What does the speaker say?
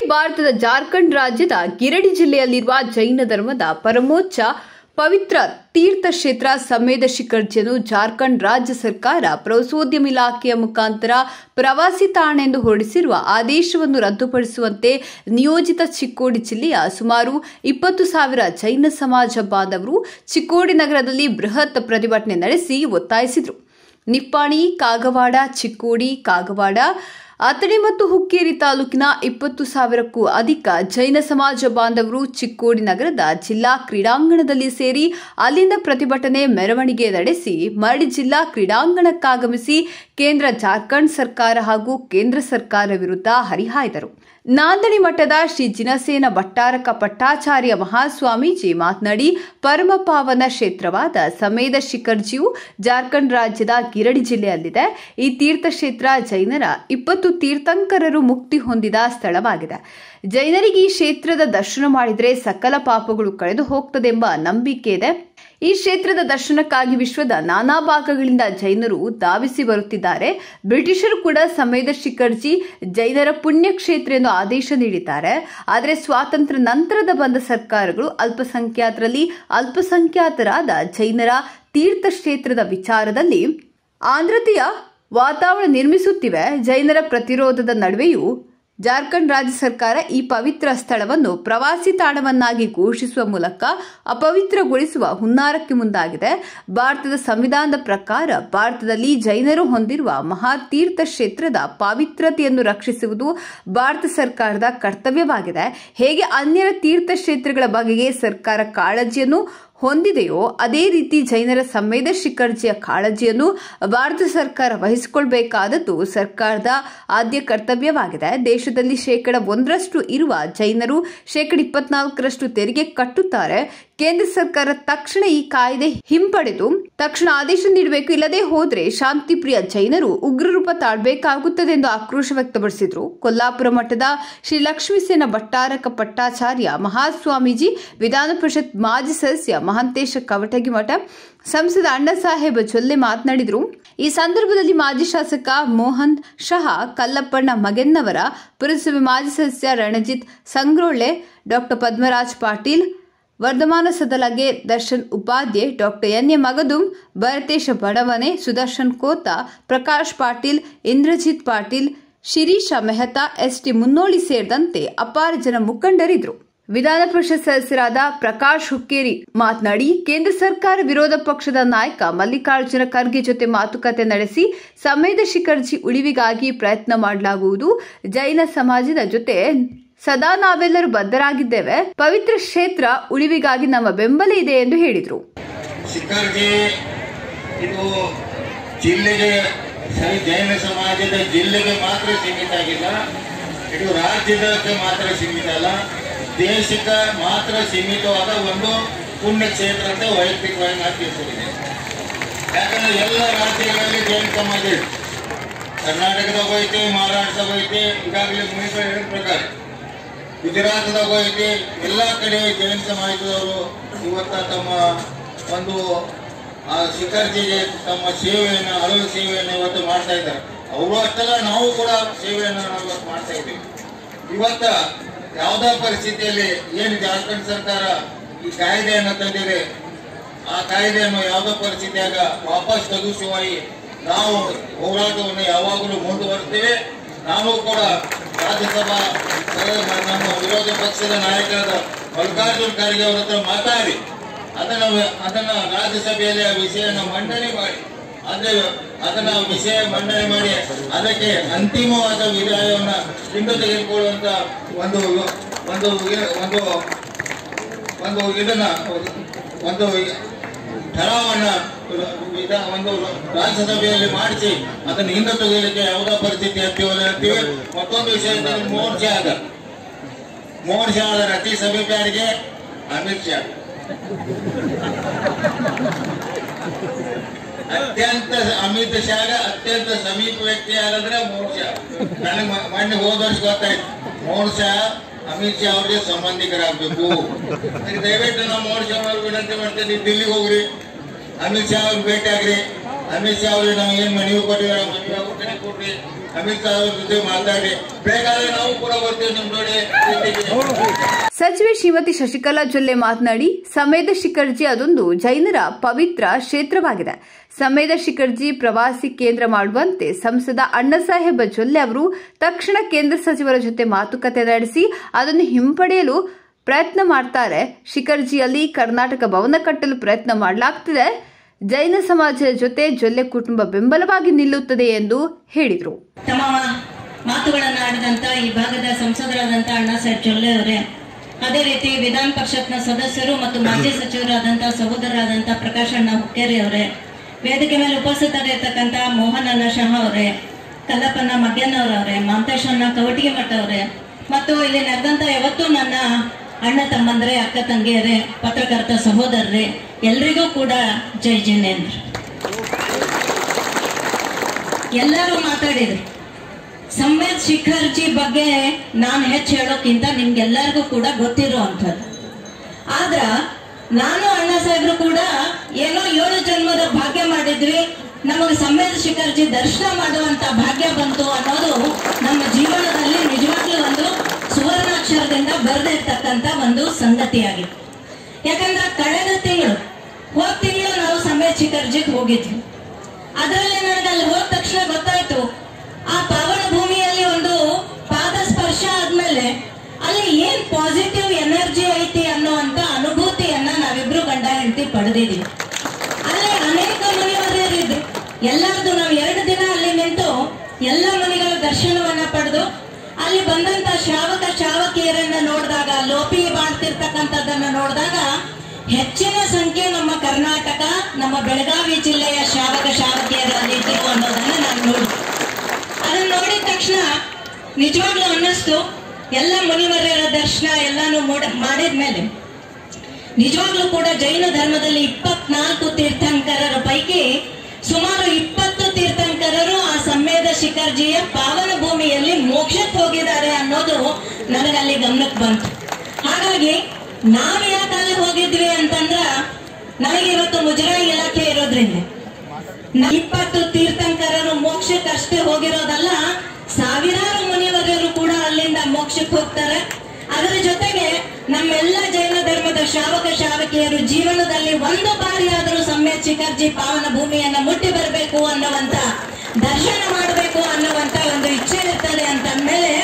ಭಾರತದ ಜಾರ್ಖಂಡ್ ರಾಜ್ಯದ ಗಿರಡಿ ಜಿಲ್ಲೆಯಲ್ಲಿರುವ ಜೈನ ಧರ್ಮದ ಪರಮೋಚ್ಚ ಪವಿತ್ರ ತೀರ್ಥಕ್ಷೇತ್ರ ಸಮೇದ ಶಿಖರ್ಜಿಯನ್ನು ಜಾರ್ಖಂಡ್ ರಾಜ್ಯ ಸರ್ಕಾರ ಪ್ರವಾಸೋದ್ಯಮ ಇಲಾಖೆಯ ಮುಖಾಂತರ ಪ್ರವಾಸಿ ತಾಣ ಎಂದು ಹೊರಡಿಸಿರುವ ಆದೇಶವನ್ನು ರದ್ದುಪಡಿಸುವಂತೆ ನಿಯೋಜಿತ ಚಿಕ್ಕೋಡಿ ಜಿಲ್ಲೆಯ ಸುಮಾರು ಇಪ್ಪತ್ತು ಸಾವಿರ ಜೈನ ಸಮಾಜ ಬಾಂಧವರು ಚಿಕ್ಕೋಡಿ ನಗರದಲ್ಲಿ ಬೃಹತ್ ಪ್ರತಿಭಟನೆ ನಡೆಸಿ ಒತ್ತಾಯಿಸಿದರು ನಿಪ್ಪಾಣಿ ಕಾಗವಾಡ ಚಿಕ್ಕೋಡಿ ಕಾಗವಾಡ ಅಥಣಿ ಮತ್ತು ಹುಕ್ಕೇರಿ ತಾಲೂಕಿನ ಇಪ್ಪತ್ತು ಸಾವಿರಕ್ಕೂ ಅಧಿಕ ಜೈನ ಸಮಾಜ ಬಾಂಧವರು ಚಿಕ್ಕೋಡಿ ನಗರದ ಜಿಲ್ಲಾ ಕ್ರೀಡಾಂಗಣದಲ್ಲಿ ಸೇರಿ ಅಲ್ಲಿಂದ ಪ್ರತಿಭಟನೆ ಮೆರವಣಿಗೆ ನಡೆಸಿ ಮರಡಿ ಜಿಲ್ಲಾ ಕ್ರೀಡಾಂಗಣಕ್ಕಾಗಮಿಸಿ ಕೇಂದ್ರ ಜಾರ್ಖಂಡ್ ಸರ್ಕಾರ ಹಾಗೂ ಕೇಂದ್ರ ಸರ್ಕಾರ ವಿರುದ್ಧ ಹರಿಹಾಯ್ದರು ನಾಂದಣಿ ಮಠದ ಶ್ರೀ ಜಿನಸೇನ ಭಟ್ಟಾರಕ ಪಟ್ಟಾಚಾರ್ಯ ಮಹಾಸ್ವಾಮೀಜಿ ಮಾತನಾಡಿ ಪರಮ ಪಾವನ ಕ್ಷೇತ್ರವಾದ ಸಮೇದ ಶಿಖರ್ಜಿಯು ಜಾರ್ಖಂಡ್ ರಾಜ್ಯದ ಗಿರಡಿ ಜಿಲ್ಲೆಯಲ್ಲಿದೆ ಈ ತೀರ್ಥಕ್ಷೇತ್ರ ಜೈನರ ಇಪ್ಪತ್ತು ತೀರ್ಥಂಕರರು ಮುಕ್ತಿ ಹೊಂದಿದ ಸ್ಥಳವಾಗಿದೆ ಜೈನರಿಗೆ ಈ ಕ್ಷೇತ್ರದ ದರ್ಶನ ಮಾಡಿದರೆ ಸಕಲ ಪಾಪಗಳು ಕಳೆದು ಹೋಗ್ತದೆಂಬ ನಂಬಿಕೆ ಇದೆ ಈ ಕ್ಷೇತ್ರದ ದರ್ಶನಕ್ಕಾಗಿ ವಿಶ್ವದ ನಾನಾ ಭಾಗಗಳಿಂದ ಜೈನರು ಧಾವಿಸಿ ಬರುತ್ತಿದ್ದಾರೆ ಬ್ರಿಟಿಷರು ಕೂಡ ಸಮೇದ ಶಿಖರ್ಜಿ ಜೈನರ ಪುಣ್ಯಕ್ಷೇತ್ರ ಎಂದು ಆದೇಶ ನೀಡಿದ್ದಾರೆ ಆದರೆ ಸ್ವಾತಂತ್ರ್ಯ ನಂತರದ ಬಂದ ಸರ್ಕಾರಗಳು ಅಲ್ಪಸಂಖ್ಯಾತರಲ್ಲಿ ಅಲ್ಪಸಂಖ್ಯಾತರಾದ ಜೈನರ ತೀರ್ಥಕ್ಷೇತ್ರದ ವಿಚಾರದಲ್ಲಿ ಆಂಧ್ರತೆಯ ವಾತಾವರಣ ನಿರ್ಮಿಸುತ್ತಿವೆ ಜೈನರ ಪ್ರತಿರೋಧದ ನಡುವೆಯೂ ಜಾರ್ಖಂಡ್ ರಾಜ್ಯ ಸರ್ಕಾರ ಈ ಪವಿತ್ರ ಸ್ಥಳವನ್ನು ಪ್ರವಾಸಿ ತಾಣವನ್ನಾಗಿ ಘೋಷಿಸುವ ಮೂಲಕ ಅಪವಿತ್ರಗೊಳಿಸುವ ಹುನ್ನಾರಕ್ಕೆ ಮುಂದಾಗಿದೆ ಭಾರತದ ಸಂವಿಧಾನದ ಪ್ರಕಾರ ಭಾರತದಲ್ಲಿ ಜೈನರು ಹೊಂದಿರುವ ಮಹಾತೀರ್ಥ ಕ್ಷೇತ್ರದ ಪಾವಿತ್ರತೆಯನ್ನು ರಕ್ಷಿಸುವುದು ಭಾರತ ಸರ್ಕಾರದ ಕರ್ತವ್ಯವಾಗಿದೆ ಹೇಗೆ ಅನ್ಯರ ತೀರ್ಥ ಕ್ಷೇತ್ರಗಳ ಬಗೆಗೆ ಸರ್ಕಾರ ಕಾಳಜಿಯನ್ನು ಹೊಂದಿದೆಯೋ ಅದೇ ರೀತಿ ಜೈನರ ಸಂವೇದ ಶಿಖರ್ಜಿಯ ಕಾಳಜಿಯನ್ನು ಭಾರತ ಸರ್ಕಾರ ವಹಿಸಿಕೊಳ್ಬೇಕಾದದ್ದು ಸರ್ಕಾರದ ಆದ್ಯ ಕರ್ತವ್ಯವಾಗಿದೆ ದೇಶದಲ್ಲಿ ಶೇಕಡ ಒಂದರಷ್ಟು ಇರುವ ಜೈನರು ಶೇಕಡ ಇಪ್ಪತ್ನಾಲ್ಕರಷ್ಟು ತೆರಿಗೆ ಕಟ್ಟುತ್ತಾರೆ ಕೇಂದ್ರ ಸರ್ಕಾರ ತಕ್ಷಣ ಈ ಕಾಯ್ದೆ ಹಿಂಪಡೆದು ತಕ್ಷಣ ಆದೇಶ ನೀಡಬೇಕು ಇಲ್ಲದೆ ಹೋದ್ರೆ ಶಾಂತಿಪ್ರಿಯ ಜೈನರು ಉಗ್ರ ರೂಪ ತಾಳ್ಬೇಕಾಗುತ್ತದೆ ಎಂದು ಆಕ್ರೋಶ ವ್ಯಕ್ತಪಡಿಸಿದರು ಕೊಲ್ಲಾಪುರ ಮಠದ ಶ್ರೀ ಲಕ್ಷ್ಮೀಸೇನ ಭಟ್ಟಾರಕ ಪಟ್ಟಾಚಾರ್ಯ ಮಹಾಸ್ವಾಮೀಜಿ ವಿಧಾನ ಪರಿಷತ್ ಮಾಜಿ ಸದಸ್ಯ ಮಹಂತೇಶ ಕವಟಗಿ ಮಠ ಸಂಸದ ಅಣ್ಣಸಾಹೇಬ ಜೊಲ್ಲೆ ಮಾತನಾಡಿದರು ಈ ಸಂದರ್ಭದಲ್ಲಿ ಮಾಜಿ ಶಾಸಕ ಮೋಹನ್ ಶಹಾ ಕಲ್ಲಪ್ಪಣ್ಣ ಮಗೆನ್ನವರ ಪುರಸಭೆ ಮಾಜಿ ಸದಸ್ಯ Ranajit Sangrole doctor Padmaraj Patil Vardhamana Sadalage Darshan Upadhya doctor N A Magadum Bharatesh Badavane Sudarshan Kota Prakash Patil Indrajit Patil Shirisha Mehta ST Munnoli ಸೇರಿದಂತೆ ಅಪಾರ ಜನ ಮುಖಂಡರಿದ್ದರು ವಿಧಾನ ಪರಿಷತ್ ಸದಸ್ಯರಾದ ಪ್ರಕಾಶ್ ಹುಕ್ಕೇರಿ ಮಾತನಾಡಿ ಕೇಂದ್ರ ಸರ್ಕಾರ ವಿರೋಧ ಪಕ್ಷದ ನಾಯಕ ಮಲ್ಲಿಕಾರ್ಜುನ ಖರ್ಗೆ ಜೊತೆ ಮಾತುಕತೆ ನಡೆಸಿ ಸಮೇದ ಶಿಖರ್ಜಿ ಉಳಿವಿಗಾಗಿ ಪ್ರಯತ್ನ ಮಾಡಲಾಗುವುದು ಜೈನ ಸಮಾಜದ ಜೊತೆ ಸದಾ ನಾವೆಲ್ಲರೂ ಬದ್ಧರಾಗಿದ್ದೇವೆ ಪವಿತ್ರ ಕ್ಷೇತ್ರ ಉಳಿವಿಗಾಗಿ ನಮ್ಮ ಬೆಂಬಲ ಇದೆ ಎಂದು ಹೇಳಿದರು ಶಿಖರ್ಜಿ ಇದು ಜಿಲ್ಲೆಗೆ ಸರಿ ಜೈನ ಸಮಾಜದ ಜಿಲ್ಲೆಗೆ ಮಾತ್ರ ಸೀಮಿತ ಆಗಿಲ್ಲ ಇದು ರಾಜ್ಯದಕ್ಕೆ ಮಾತ್ರ ಸೀಮಿತ ಅಲ್ಲ ದೇಶಕ್ಕೆ ಮಾತ್ರ ಸೀಮಿತವಾದ ಒಂದು ಪುಣ್ಯ ಕ್ಷೇತ್ರ ಅಂತ ವೈಯಕ್ತಿಕವಾಗಿ ನಾನು ತಿಳಿಸಿದ್ದೀನಿ ಯಾಕಂದ್ರೆ ಎಲ್ಲ ರಾಜ್ಯಗಳಲ್ಲಿ ಜೈನ ಸಮಾಜ ಇದೆ ಕರ್ನಾಟಕದಾಗ ಐತಿ ಮಹಾರಾಷ್ಟ್ರದಾಗ ಐತಿ ಈಗಾಗಲೇ ಮುನಿಗಳು ಹೇಳಿದ ಪ್ರಕಾರ ಗುಜರಾತ್ದಾಗ ಐತಿ ಎಲ್ಲ ಕಡೆ ಜೈನ ಸಮಾಜದವರು ಇವತ್ತ ತಮ್ಮ ಒಂದು ಆ ಶಿಖರ್ಜಿಗೆ ತಮ್ಮ ಸೇವೆಯನ್ನು ಹಲವು ಸೇವೆಯನ್ನು ಇವತ್ತು ಮಾಡ್ತಾ ಇದ್ದಾರೆ ಅವರು ಅಷ್ಟಲ್ಲ ನಾವು ಕೂಡ ಸೇವೆಯನ್ನು ನಾವು ಇವತ್ತು ಮಾಡ್ತಾ ಇದ್ದೀವಿ ಇವತ್ತ ಯಾವುದೇ ಪರಿಸ್ಥಿತಿಯಲ್ಲಿ ಏನು ಜಾರ್ಖಂಡ್ ಸರ್ಕಾರ ಈ ಕಾಯ್ದೆಯನ್ನು ತಂದಿದೆ ಆ ಕಾಯ್ದೆಯನ್ನು ಯಾವುದೇ ಪರಿಸ್ಥಿತಿಯಾಗ ವಾಪಸ್ ತೆಗೆಸುವಲ್ಲಿ ನಾವು ಹೋರಾಟವನ್ನು ಯಾವಾಗಲೂ ಮುಂದುವರಿಸ್ತೇವೆ ನಾವು ಕೂಡ ರಾಜ್ಯಸಭಾ ಸದಸ್ಯ- ನಮ್ಮ ವಿರೋಧ ಪಕ್ಷದ ನಾಯಕರಾದ ಮಲ್ಲಿಕಾರ್ಜುನ್ ಖರ್ಗೆ ಅವರ ಹತ್ರ ಮಾತಾಡಿ ಅದನ್ನ ಅದನ್ನ ರಾಜ್ಯಸಭೆಯಲ್ಲಿ ಆ ವಿಷಯನ ಮಂಡನೆ ಮಾಡಿ ಅದೇ ಅದನ್ನ ವಿಷಯ ಮಂಡನೆ ಮಾಡಿ ಅದಕ್ಕೆ ಅಂತಿಮವಾದ ವಿಧಾಯವನ್ನ ಹಿಂದೆ ತೆಗೆದುಕೊಳ್ಳುವಂತ ಒಂದು ಒಂದು ಒಂದು ಒಂದು ಇದನ್ನ ಒಂದು ಠರಾವನ್ನ ವಿಧ- ಒಂದು ರಾಜ್ಯಸಭೆಯಲ್ಲಿ ಮಾಡಿಸಿ ಅದನ್ನು ಹಿಂದೆ ತೆಗೆಯಲಿಕ್ಕೆ ಯಾವುದೇ ಪರಿಸ್ಥಿತಿ ಹತ್ತಿವಲ್ಲ ಹೇಳ್ತೀವಿ ಮತ್ತೊಂದು ವಿಷಯದಲ್ಲಿ ಮೋಹನ್ ಶಾ ಅದ ಮೋಹನ್ ಶಾ ಅದರ ಅತಿ ಸಮೀಪ ಯಾರಿಗೆ ಅಮಿತ್ ಶಾ ಅತ್ಯಂತ ಅಮಿತ್ ಶಾಗ ಅತ್ಯಂತ ಸಮೀಪ ವ್ಯಕ್ತಿ ಯಾರಂದ್ರೆ ಮೋಹನ್ ಶಾ ನನಗೆ ಮೊನ್ನೆ ಹೋದ ವರ್ಷ ಗೊತ್ತಾಯ್ತು ಮೋಹನ್ ಶಾ ಅಮಿತ್ ಶಾ ಅವ್ರಿಗೆ ಸಂಬಂಧಿಕರಾಗಬೇಕು ಅದಕ್ಕೆ ದಯವಿಟ್ಟು ನಾವು ಮೋಹನ್ ಶಾ ಅವ್ರಿಗೆ ವಿನಂತಿ ಮಾಡ್ತೇನೆ ನೀವು ದಿಲ್ಲಿಗೆ ಹೋಗ್ರಿ ಅಮಿತ್ ಶಾ ಅವ್ರಿಗೆ ಭೇಟಿ ಆಗ್ರಿ ಅಮಿತ್ ಶಾ ಅವ್ರಿಗೆ ನಾವು ಏನ್ ಮನವಿ ಕೊಟ್ಟಿದ್ದಾರೆ ಮನವಿ ಅವ್ರ ಕಡೆ ಕೊಡ್ರಿ ಅಮಿತ್ ಶಾ ಅವ್ರ ಜೊತೆ ಮಾತಾಡಿ ಬೇಕಾದ್ರೆ ನಾವು ಕೂಡ ಬರ್ತೀವಿ ನಿಮ್ ನೋಡಿ ಜೊತೆಗೆ. ಸಚಿವೆ ಶ್ರೀಮತಿ ಶಶಿಕಲಾ ಜೊಲ್ಲೆ ಮಾತನಾಡಿ ಸಮೇದ ಶಿಖರ್ಜಿ ಅದೊಂದು ಜೈನರ ಪವಿತ್ರ ಕ್ಷೇತ್ರವಾಗಿದೆ ಸಮೇದ ಶಿಖರ್ಜಿ ಪ್ರವಾಸಿ ಕೇಂದ್ರ ಮಾಡುವಂತೆ ಸಂಸದ ಅಣ್ಣಸಾಹೇಬ ಜೊಲ್ಲೆ ಅವರು ತಕ್ಷಣ ಕೇಂದ್ರ ಸಚಿವರ ಜೊತೆ ಮಾತುಕತೆ ನಡೆಸಿ ಅದನ್ನು ಹಿಂಪಡೆಯಲು ಪ್ರಯತ್ನ ಮಾಡ್ತಾರೆ ಶಿಖರ್ಜಿಯಲ್ಲಿ ಕರ್ನಾಟಕ ಭವನ ಕಟ್ಟಲು ಪ್ರಯತ್ನ ಮಾಡಲಾಗ್ತಿದೆ ಜೈನ ಸಮಾಜದ ಜೊತೆ ಜೊಲ್ಲೆ ಕುಟುಂಬ ಬೆಂಬಲವಾಗಿ ನಿಲ್ಲುತ್ತದೆ ಎಂದು ಹೇಳಿದರು ತಮ್ಮ ಮಾತುಗಳನ್ನು ಆಡಿದಂತ ಈ ಭಾಗದ ಸಂಸದರಾದಂತ ಅಣ್ಣಾ ಸಾಹೇಬ್ ಜೊಲ್ಲೆ ಅವರೇ ಅದೇ ರೀತಿ ವಿಧಾನ ಪರಿಷತ್ನ ಸದಸ್ಯರು ಮತ್ತು ಮಾಜಿ ಸಚಿವರಾದಂತ ಸಹೋದರರಾದಂತ ಪ್ರಕಾಶ್ ಅಣ್ಣ ಹುಕ್ಕೇರಿ ಅವರೇ ವೇದಿಕೆ ಮೇಲೆ ಉಪಸ್ಥಿತರಿರ್ತಕ್ಕಂತ ಮೋಹನ್ ಅಣ್ಣ ಶಹಾ ಅವರೇ ಕಲ್ಲಪ್ಪನ ಮಗ್ಯನವರವರೇ ಮಾಂತೇಶ್ ಅಣ್ಣ ಕವಟಿಗೆ ಮಠ ಅವರೇ ಮತ್ತು ಇಲ್ಲಿ ನಡೆದಂತ ಯಾವತ್ತೂ ನನ್ನ ಅಣ್ಣ ತಮ್ಮಂದ್ರೆ ಅಕ್ಕ ತಂಗಿಯರೇ ಪತ್ರಕರ್ತ ಸಹೋದರರೇ ಎಲ್ರಿಗೂ ಕೂಡ ಜೈ ಜಿನೇಂದ್ರ ಎಲ್ಲರೂ ಮಾತಾಡಿದ್ರು ಸಂವೇದ್ ಶಿಖರ್ಜಿ ಬಗ್ಗೆ ನಾನು ಹೆಚ್ಚು ಹೇಳೋಕ್ಕಿಂತ ನಿಮ್ಗೆಲ್ಲರಿಗೂ ಕೂಡ ಗೊತ್ತಿರೋ ಅಂಥದ್ದು ಆದ್ರ ನಾನು ಅಣ್ಣ ಸಾಹೇಬ್ರು ಕೂಡ ಏನೋ ಏಳು ಜನ್ಮದ ಭಾಗ್ಯ ಮಾಡಿದ್ವಿ ನಮಗೆ ಸಂವೇದ್ ಶಿಖರ್ಜಿ ದರ್ಶನ ಮಾಡುವಂತ ಭಾಗ್ಯ ಬಂತು ಅನ್ನೋದು ನಮ್ಮ ಜೀವನದಲ್ಲಿ ನಿಜವಾಗ್ಲೂ ಒಂದು ಸುವರ್ಣಾಕ್ಷರದಿಂದ ಬರೆದಿರ್ತಕ್ಕಂತ ಒಂದು ಸಂಗತಿಯಾಗಿದೆ ಯಾಕಂದ್ರೆ ಕಳೆದ ತಿಂಗಳು ಹೋದ ತಿಂಗಳು ನಾವು ಸಂವೇದ್ ಶಿಖರ್ಜಿಗೆ ಹೋಗಿದ್ವಿ ಅದರಲ್ಲಿ ನನಗೆ ಅಲ್ಲಿ ಹೋದ ತಕ್ಷಣ ಗೊತ್ತಾಯ್ತು ಆ ಪಾವನ ಭೂಮಿಯಲ್ಲಿ ಒಂದು ಪಾದ ಸ್ಪರ್ಶ ಆದ್ಮೇಲೆ ಅಲ್ಲಿ ಏನ್ ಪಾಸಿಟಿವ್ ಎನರ್ಜಿ ಐತಿ ಅನ್ನುವಂತ ಅನುಭೂತಿಯನ್ನ ನಾವಿಬ್ರು ಗಂಡ ಹೆಂಡತಿ ಪಡೆದಿದ್ದೀವಿ ಅಲ್ಲಿ ಅನೇಕ ಮುನಿವರ್ಯರಿದ್ರು ಎಲ್ಲರದು ನಾವು ಎರಡು ದಿನ ಅಲ್ಲಿ ನಿಂತು ಎಲ್ಲ ಮುನಿಗಳ ದರ್ಶನವನ್ನ ಪಡೆದು ಅಲ್ಲಿ ಬಂದಂತ ಶ್ರಾವಕ ಶ್ರಾವಕಿಯರನ್ನ ನೋಡಿದಾಗ ಲೋಪಿ ಮಾಡ್ತಿರ್ತಕ್ಕಂಥದ್ದನ್ನ ನೋಡಿದಾಗ ಹೆಚ್ಚಿನ ಸಂಖ್ಯೆ ನಮ್ಮ ಕರ್ನಾಟಕ ನಮ್ಮ ಬೆಳಗಾವಿ ಜಿಲ್ಲೆಯ ಶ್ರಾವಕ ಶ್ರಾವಕಿಯರು ಅಲ್ಲಿ ಇದ್ರು ಅನ್ನೋದನ್ನ ನಾನು ನೋಡಿ ಅದನ್ನ ನೋಡಿದ ತಕ್ಷಣ ನಿಜವಾಗ್ಲೂ ಅನ್ನಿಸ್ತು ಎಲ್ಲ ಮುನಿವರ್ಯರ ದರ್ಶನ ಎಲ್ಲಾನು ಮೋಡ- ಮಾಡಿದ್ಮೇಲೆ ನಿಜವಾಗ್ಲೂ ಕೂಡ ಜೈನ ಧರ್ಮದಲ್ಲಿ ಇಪ್ಪತ್ನಾಲ್ಕು ತೀರ್ಥಂಕರರ ಪೈಕಿ ಸುಮಾರು ಇಪ್ಪತ್ತು ತೀರ್ಥಂಕರರು ಆ ಸಂವೇದ ಶಿಖರ್ಜಿಯ ಪಾವನ ಭೂಮಿಯಲ್ಲಿ ಮೋಕ್ಷಕ್ಕೆ ಹೋಗಿದ್ದಾರೆ ಅನ್ನೋದು ನನಗಲ್ಲಿ ಗಮನಕ್ಕೆ ಬಂತು ಹಾಗಾಗಿ ನಾವು ಯಾಕೆ ಅಲ್ಲಿ ಹೋಗಿದ್ವಿ ಅಂತಂದ್ರ ನನಗೆ ಇವತ್ತು ಮುಜರಾಯಿ ಇಲಾಖೆ ಇರೋದ್ರಿಂದ ನ- ಇಪ್ಪತ್ತು ತೀರ್ಥಂಕರರು ಮೋಕ್ಷಕ್ಕಷ್ಟೇ ಹೋಗಿರೋದಲ್ಲ ಸಾವಿರಾರು ಮುನಿವರರು ಕೂಡ ಅಲ್ಲಿಂದ ಮೋಕ್ಷಕ್ಕೆ ಹೋಗ್ತಾರೆ ಅದರ ಜೊತೆಗೆ ನಮ್ಮೆಲ್ಲ ಜೈನ ಧರ್ಮದ ಶ್ರಾವಕ ಶ್ರಾವಕಿಯರು ಜೀವನದಲ್ಲಿ ಒಂದು ಬಾರಿಯಾದರೂ ಸಮ್ಯಕ್ ಶಿಖರ್ಜಿ ಪಾವನ ಭೂಮಿಯನ್ನ ಮುಟ್ಟಿ ಬರಬೇಕು ಅನ್ನುವಂತ ದರ್ಶನ ಮಾಡಬೇಕು ಅನ್ನುವಂತ ಒಂದು ಇಚ್ಛೆ ಇರ್ತದೆ ಅಂತ ಅಂದ್ಮೇಲೆ